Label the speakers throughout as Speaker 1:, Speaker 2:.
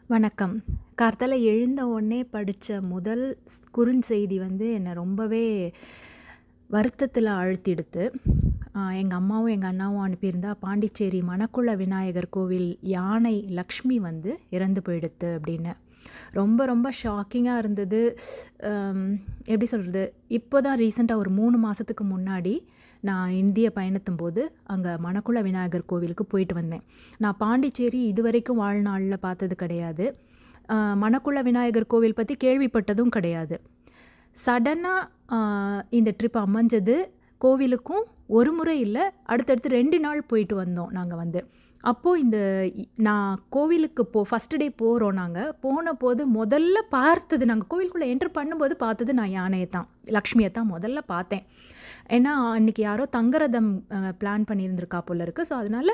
Speaker 1: வணக்கம் கார்த்தால எழுந்த உடனே படித்த முதல் குறுஞ்செய்தி வந்து என்னை ரொம்பவே வருத்தத்தில் ஆழ்த்திடுத்து எங்கள் அம்மாவும் எங்கள் அண்ணாவும் அனுப்பியிருந்தா பாண்டிச்சேரி மணக்குள விநாயகர் கோவில் யானை லக்ஷ்மி வந்து இறந்து போயிடுத்து அப்படின்னு ரொம்ப ரொம்ப ஷாக்கிங்காக இருந்தது ஆம், எப்படி சொல்கிறது இப்போ தான் ரீசெண்டாக ஒரு மூணு மாதத்துக்கு முன்னாடி நான் இந்திய பயணத்தும் போது அங்கே மணக்குள விநாயகர் கோவிலுக்கு போயிட்டு வந்தேன் நான் பாண்டிச்சேரி இதுவரைக்கும் வாழ்நாளில் பார்த்தது கிடையாது ஆஹ், மணக்குள விநாயகர் கோவில் பற்றி கேள்விப்பட்டதும் கிடையாது சடனாக இந்த ட்ரிப் அமைஞ்சது கோவிலுக்கும் ஒரு முறை இல்லை அடுத்தடுத்து ரெண்டு நாள் போயிட்டு வந்தோம் நாங்கள் வந்து அப்போது இந்த இ- நான் கோவிலுக்கு போ ஃபஸ்ட்டு டே போகிறோம் நாங்கள் போன போது முதல்ல பார்த்தது நாங்கள் கோவிலுக்குள்ளே என்ட்ரு பண்ணும்போது பார்த்தது நான் யானையை தான் லக்ஷ்மியை தான் முதல்ல பார்த்தேன் ஏன்னா அன்றைக்கி யாரோ தங்கரதம் பிளான் பண்ணியிருந்திருக்கா போல இருக்குது ஸோ அதனால்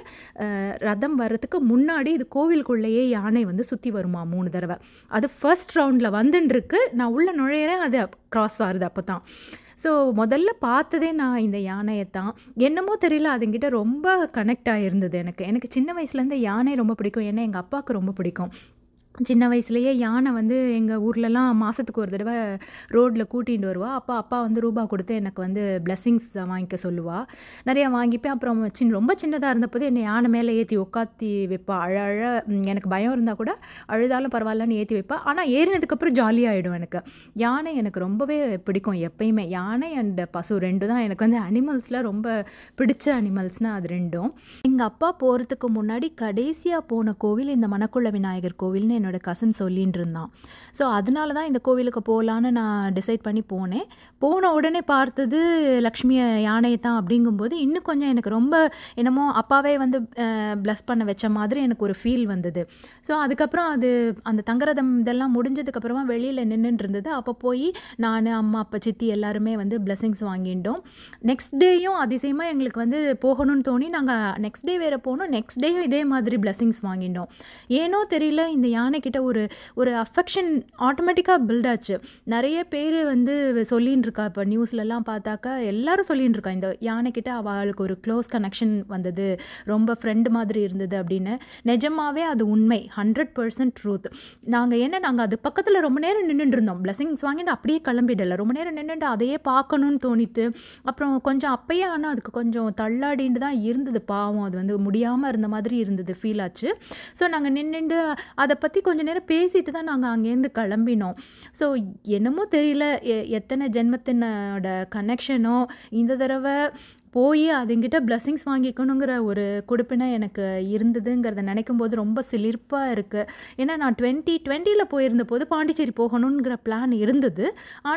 Speaker 1: ரதம் வர்றதுக்கு முன்னாடி இது கோவிலுக்குள்ளேயே யானை வந்து சுற்றி வருமா மூணு தடவை அது ஃபர்ஸ்ட் ரவுண்டில் வந்துட்டுருக்கு நான் உள்ளே நுழையிறேன் அது க்ராஸ் ஆகுது அப்போ தான் ஸோ முதல்ல பார்த்ததே நான் இந்த யானையை தான் என்னமோ தெரியல அதுங்கிட்ட ரொம்ப கனெக்ட் ஆகிருந்தது எனக்கு எனக்கு சின்ன வயசுலேருந்து யானை ரொம்ப பிடிக்கும் ஏன்னா எங்கள் அப்பாவுக்கு ரொம்ப பிடிக்கும் சின்ன வயசுலேயே யானை வந்து எங்கள் ஊர்லலாம் மாதத்துக்கு ஒரு தடவை ரோட்டில் கூட்டிகிட்டு வருவா அப்போ அப்பா வந்து ரூபா கொடுத்து எனக்கு வந்து பிளெஸ்ஸிங்ஸ் வாங்கிக்க சொல்லுவா நிறையா வாங்கிப்பேன் அப்புறம் சின்ன ரொம்ப சின்னதாக இருந்தபோது என்னை யானை மேலே ஏற்றி உட்காத்தி வைப்பா அழ அழ ம், எனக்கு பயம் இருந்தால் கூட அழுதாலும் பரவாயில்லன்னு ஏற்றி வைப்பா ஆனால் ஏறினதுக்கப்புறம் ஜாலியாகிடும் எனக்கு யானை எனக்கு ரொம்பவே பிடிக்கும் எப்பயுமே யானை அண்ட் பசு ரெண்டு தான் எனக்கு வந்து அனிமல்ஸில் ரொம்ப பிடிச்ச அனிமல்ஸ்னால் அது ரெண்டும் எங்கள் அப்பா போகிறதுக்கு முன்னாடி கடைசியாக போன கோவில் இந்த மணக்குள்ள விநாயகர் கோவில்னு என்னோட கசின் சொல்லின்னு இருந்தான் ஸோ அதனால தான் இந்த கோவிலுக்கு போகலான்னு நான் டிசைட் பண்ணி போனேன் போன உடனே பார்த்தது லக்ஷ்மி யானையை தான் அப்படிங்கும்போது இன்னும் கொஞ்சம் எனக்கு ரொம்ப என்னமோ அப்பாவே வந்து ப்ளஸ் பண்ண வச்ச மாதிரி எனக்கு ஒரு ஃபீல் வந்தது ஸோ அதுக்கப்புறம் அது அந்த தங்கரதம் இதெல்லாம் முடிஞ்சதுக்கப்புறமா வெளியில் நின்றுட்டு இருந்தது அப்போ போய் நான் அம்மா அப்பா சித்தி எல்லாருமே வந்து பிளெஸிங்ஸ் வாங்கிட்டோம் நெக்ஸ்ட் டேயும் அதிசயமாக எங்களுக்கு வந்து போகணும்னு தோணி நாங்கள் நெக்ஸ்ட் டே வேறு போனோம் நெக்ஸ்ட் டேயும் இதே மாதிரி பிளெஸிங்ஸ் வாங்கிட்டோம் ஏனோ தெரியல இந்த யானைக்கிட்ட ஒரு ஒரு அஃபெக்ஷன் ஆட்டோமேட்டிக்காக பில்ட் ஆச்சு நிறைய பேர் வந்து சொல்லின்னு இருக்கா இப்போ நியூஸ்லலாம் பார்த்தாக்கா எல்லாரும் சொல்லின்னு இருக்கா இந்த யானைக்கிட்ட அவளுக்கு ஒரு க்ளோஸ் கனெக்ஷன் வந்தது ரொம்ப ஃப்ரெண்டு மாதிரி இருந்தது அப்படின்னு நிஜமாவே அது உண்மை ஹண்ட்ரட் பர்சன்ட் ட்ரூத் நாங்கள் என்ன நாங்கள் அது பக்கத்தில் ரொம்ப நேரம் நின்றுட்டு இருந்தோம் பிளெஸிங்ஸ் வாங்கிட்டு அப்படியே கிளம்பிடல ரொம்ப நேரம் நின்றுட்டு அதையே பார்க்கணும்னு தோணித்து அப்புறம் கொஞ்சம் அப்பயே ஆனால் அதுக்கு கொஞ்சம் தள்ளாடின்னு தான் இருந்தது பாவம் அது வந்து முடியாமல் இருந்த மாதிரி இருந்தது ஃபீல் ஆச்சு ஸோ நாங்கள் நின்றுண்டு அதை பற்றி கொஞ்ச நேரம் பேசிட்டு தான் நாங்கள் அங்கேருந்து கிளம்பினோம் ஸோ என்னமோ தெரியல எ- எத்தனை ஜென்மத்தினோட கனெக்ஷனோ இந்த தடவை போய் அதுங்கிட்ட பிளெஸிங்ஸ் வாங்கிக்கணுங்கிற ஒரு கொடுப்பினை எனக்கு இருந்ததுங்கிறத நினைக்கும் போது ரொம்ப சிலிர்ப்பாக இருக்குது ஏன்னா நான் டுவெண்ட்டி டுவெண்ட்டியில் போயிருந்த போது பாண்டிச்சேரி போகணுங்கிற பிளான் இருந்தது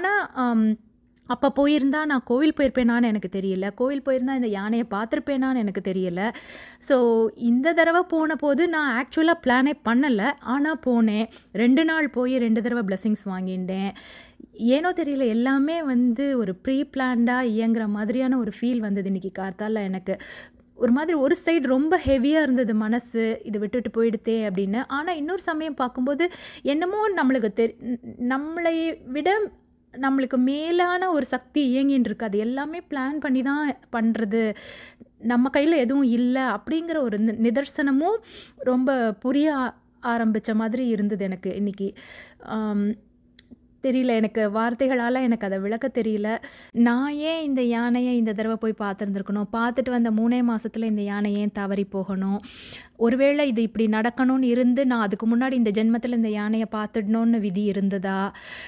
Speaker 1: ஆனால் அப்போ போயிருந்தா நான் கோவில் போயிருப்பேனான்னு எனக்கு தெரியல கோவில் போயிருந்தா இந்த யானையை பார்த்துருப்பேனான்னு எனக்கு தெரியல ஸோ இந்த தடவை போன போது நான் ஆக்சுவலாக பிளானே பண்ணலை ஆனால் போனேன் ரெண்டு நாள் போய் ரெண்டு தடவை பிளெஸிங்ஸ் வாங்கிட்டேன் ஏனோ தெரியல எல்லாமே வந்து ஒரு ப்ரீ பிளான்டாக இயங்குற மாதிரியான ஒரு ஃபீல் வந்தது இன்னைக்கு கார்த்தால எனக்கு ஒரு மாதிரி ஒரு சைடு ரொம்ப ஹெவியாக இருந்தது மனசு இது விட்டுட்டு போயிடுதே அப்படின்னு ஆனால் இன்னொரு சமயம் பார்க்கும்போது என்னமோ நம்மளுக்கு தெரி நம்மளை விட நம்மளுக்கு மேலான ஒரு சக்தி இயங்கின்னு இருக்கு அது எல்லாமே பிளான் பண்ணி தான் பண்ணுறது நம்ம கையில் எதுவும் இல்லை அப்படிங்கிற ஒரு நி- நிதர்சனமும் ரொம்ப புரிய ஆ- ஆரம்பிச்ச மாதிரி இருந்தது எனக்கு இன்னைக்கு ஆம், தெரியல எனக்கு வார்த்தைகளால் எனக்கு அதை விளக்க தெரியல நான் ஏன் இந்த யானையை இந்த தடவை போய் பார்த்துருந்துருக்கணும் பார்த்துட்டு வந்த மூணே மாசத்துல இந்த யானை ஏன் தவறி போகணும் ஒருவேளை இது இப்படி நடக்கணும்னு இருந்து நான் அதுக்கு முன்னாடி இந்த ஜென்மத்தில் இந்த யானையை பார்த்துடணும்னு விதி இருந்ததா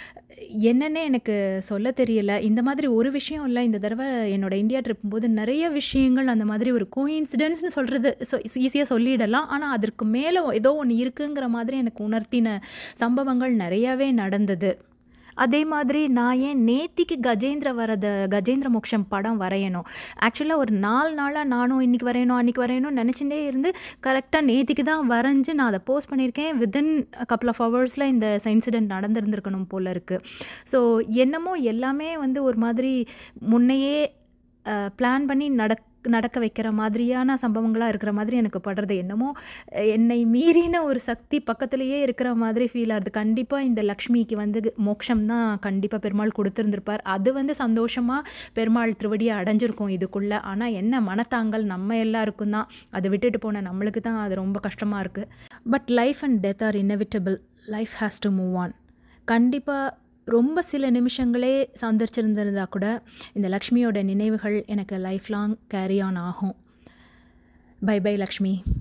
Speaker 1: என்னன்னே எனக்கு சொல்ல தெரியல இந்த மாதிரி ஒரு விஷயம் இல்லை இந்த தடவை என்னோட இந்தியா ட்ரிப் போது நிறைய விஷயங்கள் அந்த மாதிரி ஒரு கோயின்சிடென்ட்ஸ்னு சொல்கிறது ஈஸியாக சொல்லிடலாம் ஆனால் அதற்கு மேலே ஏதோ ஒன்று இருக்குங்கிற மாதிரி எனக்கு உணர்த்தின சம்பவங்கள் நிறையவே நடந்தது அதே மாதிரி நான் ஏன் நேத்திக்கு கஜேந்திர வரத கஜேந்திர மோக்ஷம் படம் வரையணும் ஆக்சுவலாக ஒரு நாலு நாளாக நானும் இன்னைக்கு வரையணும் அன்றைக்கி வரையணும்னு நினச்சிட்டே இருந்து கரெக்டாக நேத்திக்கு தான் வரைஞ்சு நான் அதை போஸ்ட் பண்ணியிருக்கேன் வித்தின் கப்புள் ஆஃப் ஹவர்ஸில் இந்த இன்சிடென்ட் நடந்திருந்திருக்கணும் போல இருக்குது ஸோ என்னமோ எல்லாமே வந்து ஒரு மாதிரி முன்னையே பிளான் பண்ணி நடக் நடக்க வைக்கிற மாதிரியான சம்பவங்களாக இருக்கிற மாதிரி எனக்கு படுறது என்னமோ அஹ், என்னை மீறின ஒரு சக்தி பக்கத்துலேயே இருக்கிற மாதிரி ஃபீல் ஆகுது கண்டிப்பாக இந்த லக்ஷ்மிக்கு வந்து மோட்சம் தான் கண்டிப்பாக பெருமாள் கொடுத்துருந்துருப்பார் அது வந்து சந்தோஷமாக பெருமாள் திருவடியை அடைஞ்சிருக்கும் இதுக்குள்ளே ஆனால் என்ன மனத்தாங்கல் நம்ம எல்லாருக்கும் தான் அதை விட்டுட்டு போன நம்மளுக்கு தான் அது ரொம்ப கஷ்டமாக இருக்குது but life and death are inevitable life has to move on கண்டிப்பாக ரொம்ப சில நிமிஷங்களே சந்திச்சிருந்திருந்தா கூட இந்த லக்ஷ்மியோட நினைவுகள் எனக்கு லைஃப் லாங் கேரி ஆன் ஆகும் பை பை லக்ஷ்மி